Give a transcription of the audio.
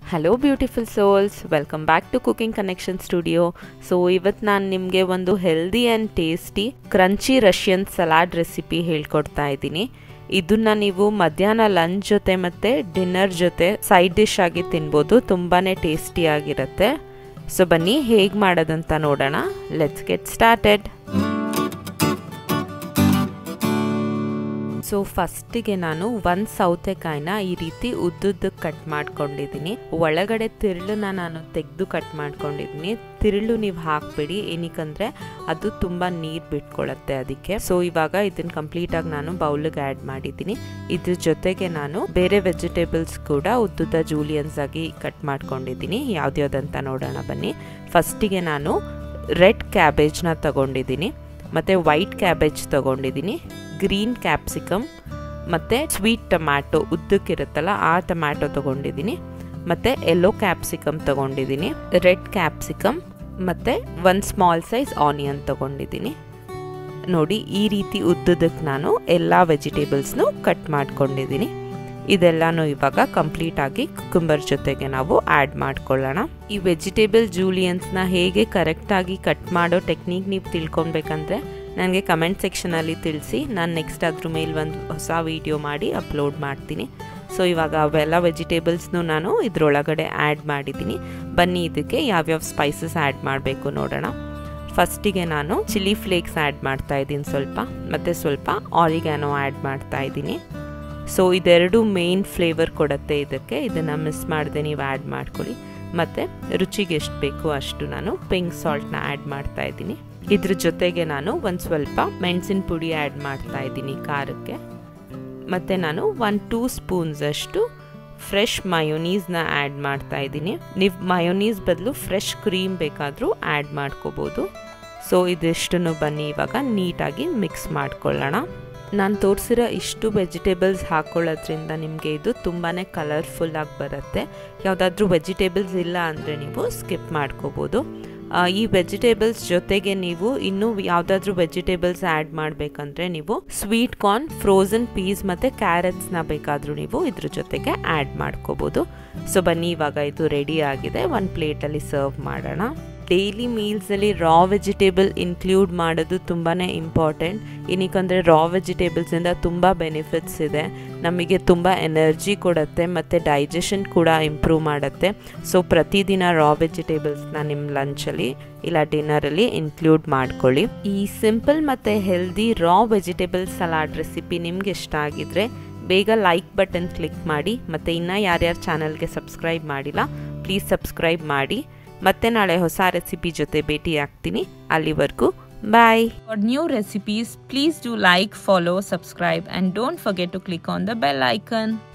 Hello beautiful souls welcome back to cooking connection studio so ಇವತ್ತು ನಾನು ನಿಮಗೆ ಒಂದು healthy and tasty crunchy Russian salad recipe ಹೇಳ್ಕೊಡ್ತಾ ಇದ್ದೀನಿ ಇದನ್ನ ನೀವು ಮಧ್ಯಾಹ್ನ ಲಂಚ್ ಜೊತೆ ಮತ್ತು ಡಿನ್ನರ್ ಜೊತೆ ಸೈಡ್ ಡಿಶ್ ಆಗಿ ತಿನ್ಬೋದು ತುಂಬಾ ಟೇಸ್ಟಿಯಾಗಿರುತ್ತೆ ಸೊ ಬನ್ನಿ ಹೇಗೆ ಮಾಡೋದಂತ ನೋಡೋಣ ಲೆಟ್ಸ್ ಗೆಟ್ ಸ್ಟಾರ್ಟೆಡ್ ಸೊ ಫಸ್ಟಿಗೆ ನಾನು ಒಂದು ಸೌತೆಕಾಯಿನ ಈ ರೀತಿ ಉದ್ದುದ್ದಕ್ಕೆ ಕಟ್ ಮಾಡ್ಕೊಂಡಿದ್ದೀನಿ ಒಳಗಡೆ ತಿರುಳನ್ನ ನಾನು ತೆಗೆದು ಕಟ್ ಮಾಡ್ಕೊಂಡಿದ್ದೀನಿ ತಿರುಳು ನೀವು ಹಾಕ್ಬಿಡಿ ಏನಕ್ಕಂದರೆ ಅದು ತುಂಬ ನೀರು ಬಿಟ್ಕೊಳ್ಳುತ್ತೆ ಅದಕ್ಕೆ ಸೊ ಇವಾಗ ಇದನ್ನು ಕಂಪ್ಲೀಟಾಗಿ ನಾನು ಬೌಲಿಗೆ ಆ್ಯಡ್ ಮಾಡಿದ್ದೀನಿ ಇದ್ರ ಜೊತೆಗೆ ನಾನು ಬೇರೆ ವೆಜಿಟೇಬಲ್ಸ್ ಕೂಡ ಉದ್ದುದ್ದ ಜೂಲಿಯನ್ಸ್ ಆಗಿ ಕಟ್ ಮಾಡ್ಕೊಂಡಿದ್ದೀನಿ ಯಾವ್ದ್ಯಾವ್ದಂತ ನೋಡೋಣ ಬನ್ನಿ ಫಸ್ಟಿಗೆ ನಾನು ರೆಡ್ ಕ್ಯಾಬೇಜ್ನ ತಗೊಂಡಿದ್ದೀನಿ ಮತ್ತು ವೈಟ್ ಕ್ಯಾಬೇಜ್ ತಗೊಂಡಿದ್ದೀನಿ ಗ್ರೀನ್ ಕ್ಯಾಪ್ಸಿಕಮ್ ಮತ್ತು ಸ್ವೀಟ್ ಟೊಮ್ಯಾಟೊ ಉದ್ದಕ್ಕಿರುತ್ತಲ್ಲ ಆ ಟೊಮ್ಯಾಟೊ ತೊಗೊಂಡಿದ್ದೀನಿ ಮತ್ತು ಯೆಲ್ಲೋ ಕ್ಯಾಪ್ಸಿಕಮ್ ತೊಗೊಂಡಿದ್ದೀನಿ ರೆಡ್ ಕ್ಯಾಪ್ಸಿಕಮ್ ಮತ್ತು ಒಂದು ಸ್ಮಾಲ್ ಸೈಜ್ ಆನಿಯನ್ ತೊಗೊಂಡಿದ್ದೀನಿ ನೋಡಿ ಈ ರೀತಿ ಉದ್ದದಕ್ಕೆ ನಾನು ಎಲ್ಲ ವೆಜಿಟೇಬಲ್ಸ್ನು ಕಟ್ ಮಾಡ್ಕೊಂಡಿದ್ದೀನಿ ಇದೆಲ್ಲನೂ ಇವಾಗ ಕಂಪ್ಲೀಟ್ ಆಗಿ ಕುಕುಂಬರ್ ಜೊತೆಗೆ ನಾವು ಆ್ಯಡ್ ಮಾಡ್ಕೊಳ್ಳೋಣ ಈ ವೆಜಿಟೇಬಲ್ ಜೂಲಿಯನ್ಸ್ನ ಹೇಗೆ ಕರೆಕ್ಟಾಗಿ ಕಟ್ ಮಾಡೋ ಟೆಕ್ನಿಕ್ ನೀವು ತಿಳ್ಕೊಬೇಕಂದ್ರೆ ನನಗೆ ಕಮೆಂಟ್ ಸೆಕ್ಷನಲ್ಲಿ ತಿಳಿಸಿ ನಾನು ನೆಕ್ಸ್ಟ್ ಅದ್ರ ಮೇಲೆ ಒಂದು ಹೊಸ ವಿಡಿಯೋ ಮಾಡಿ ಅಪ್ಲೋಡ್ ಮಾಡ್ತೀನಿ ಸೊ ಇವಾಗ ಅವೆಲ್ಲ ವೆಜಿಟೇಬಲ್ಸ್ನು ನಾನು ಇದರೊಳಗಡೆ ಆ್ಯಡ್ ಮಾಡಿದ್ದೀನಿ ಬನ್ನಿ ಇದಕ್ಕೆ ಯಾವ್ಯಾವ ಸ್ಪೈಸಸ್ ಆ್ಯಡ್ ಮಾಡಬೇಕು ನೋಡೋಣ ಫಸ್ಟಿಗೆ ನಾನು ಚಿಲ್ಲಿ ಫ್ಲೇಕ್ಸ್ ಆ್ಯಡ್ ಮಾಡ್ತಾ ಇದ್ದೀನಿ ಸ್ವಲ್ಪ ಮತ್ತು ಸ್ವಲ್ಪ ಆರಿಗ್ಯಾನೋ ಆ್ಯಡ್ ಮಾಡ್ತಾ ಇದ್ದೀನಿ ಸೊ ಇದೆರಡು ಮೇನ್ ಫ್ಲೇವರ್ ಕೊಡುತ್ತೆ ಇದಕ್ಕೆ ಇದನ್ನು ಮಿಸ್ ಮಾಡದೆ ನೀವು ಆ್ಯಡ್ ಮಾಡ್ಕೊಳ್ಳಿ ಮತ್ತು ರುಚಿಗೆ ಎಷ್ಟು ಬೇಕು ಅಷ್ಟು ನಾನು ಪಿಂಕ್ ಸಾಲ್ಟ್ನ ಆ್ಯಡ್ ಮಾಡ್ತಾ ಇದ್ದೀನಿ ಇದ್ರ ಜೊತೆಗೆ ನಾನು ಒಂದು ಸ್ವಲ್ಪ ಮೆಣಸಿನ ಪುಡಿ ಆ್ಯಡ್ ಮಾಡ್ತಾ ಇದ್ದೀನಿ ಖಾರಕ್ಕೆ ಮತ್ತು ನಾನು ಒಂದು ಟೂ ಸ್ಪೂನ್ಸ್ ಅಷ್ಟು ಫ್ರೆಶ್ ಮಯೋನೀಸ್ನ ಆ್ಯಡ್ ಮಾಡ್ತಾ ಇದ್ದೀನಿ ನೀವು ಮಯೋನೀಸ್ ಬದಲು ಫ್ರೆಶ್ ಕ್ರೀಮ್ ಬೇಕಾದರೂ ಆ್ಯಡ್ ಮಾಡ್ಕೋಬೋದು ಸೊ ಇದಿಷ್ಟನ್ನು ಬನ್ನಿ ಇವಾಗ ನೀಟಾಗಿ ಮಿಕ್ಸ್ ಮಾಡ್ಕೊಳ್ಳೋಣ ನಾನು ತೋರಿಸಿರೋ ಇಷ್ಟು ವೆಜಿಟೇಬಲ್ಸ್ ಹಾಕ್ಕೊಳ್ಳೋದ್ರಿಂದ ನಿಮಗೆ ಇದು ತುಂಬಾ ಕಲರ್ಫುಲ್ಲಾಗಿ ಬರುತ್ತೆ ಯಾವುದಾದ್ರೂ ವೆಜಿಟೇಬಲ್ಸ್ ಇಲ್ಲ ಅಂದರೆ ನೀವು ಸ್ಕಿಪ್ ಮಾಡ್ಕೋಬೋದು ಈ ವೆಜಿಟೇಬಲ್ಸ್ ಜೊತೆಗೆ ನೀವು ಇನ್ನೂ ಯಾವುದಾದ್ರೂ ವೆಜಿಟೇಬಲ್ಸ್ ಆ್ಯಡ್ ಮಾಡಬೇಕಂದ್ರೆ ನೀವು ಸ್ವೀಟ್ ಕಾರ್ನ್ ಫ್ರೋಝನ್ ಪೀಸ್ ಮತ್ತು ಕ್ಯಾರೆಟ್ಸ್ನ ಬೇಕಾದರೂ ನೀವು ಇದ್ರ ಜೊತೆಗೆ ಆ್ಯಡ್ ಮಾಡ್ಕೋಬೋದು ಸೊ ಬನ್ನಿ ಇವಾಗ ಇದು ರೆಡಿ ಆಗಿದೆ ಒಂದು ಪ್ಲೇಟಲ್ಲಿ ಸರ್ವ್ ಮಾಡೋಣ ಡೈಲಿ ಮೀಲ್ಸಲ್ಲಿ ರಾ ವೆಜಿಟೇಬಲ್ ಇನ್ಕ್ಲೂಡ್ ಮಾಡೋದು ತುಂಬಾ ಇಂಪಾರ್ಟೆಂಟ್ ಏನಕ್ಕಂದರೆ ರಾ ವೆಜಿಟೇಬಲ್ಸಿಂದ ತುಂಬ ಬೆನಿಫಿಟ್ಸ್ ಇದೆ ನಮಗೆ ತುಂಬ ಎನರ್ಜಿ ಕೊಡುತ್ತೆ ಮತ್ತು ಡೈಜೆಷನ್ ಕೂಡ ಇಂಪ್ರೂವ್ ಮಾಡುತ್ತೆ ಸೊ ಪ್ರತಿದಿನ ರಾ ವೆಜಿಟೇಬಲ್ಸ್ನ ನಿಮ್ಮ ಲಂಚಲ್ಲಿ ಇಲ್ಲ ಡಿನ್ನರಲ್ಲಿ ಇನ್ಕ್ಲೂಡ್ ಮಾಡ್ಕೊಳ್ಳಿ ಈ ಸಿಂಪಲ್ ಮತ್ತು healthy raw vegetable salad recipe ನಿಮ್ಗೆ ಇಷ್ಟ ಆಗಿದ್ರೆ ಬೇಗ ಲೈಕ್ ಬಟನ್ ಕ್ಲಿಕ್ ಮಾಡಿ ಮತ್ತು ಇನ್ನೂ ಯಾರ್ಯಾರು ಚಾನಲ್ಗೆ ಸಬ್ಸ್ಕ್ರೈಬ್ ಮಾಡಿಲ್ಲ ಪ್ಲೀಸ್ ಸಬ್ಸ್ಕ್ರೈಬ್ ಮಾಡಿ ಮತ್ತೆ ನಾಳೆ ಹೊಸ ರೆಸಿಪಿ ಜೊತೆ ಭೇಟಿ ಆಗ್ತೀನಿ ಅಲ್ಲಿವರೆಗೂ ಬಾಯ್ For new recipes, please do like, follow, subscribe, and don't forget to click on the bell icon.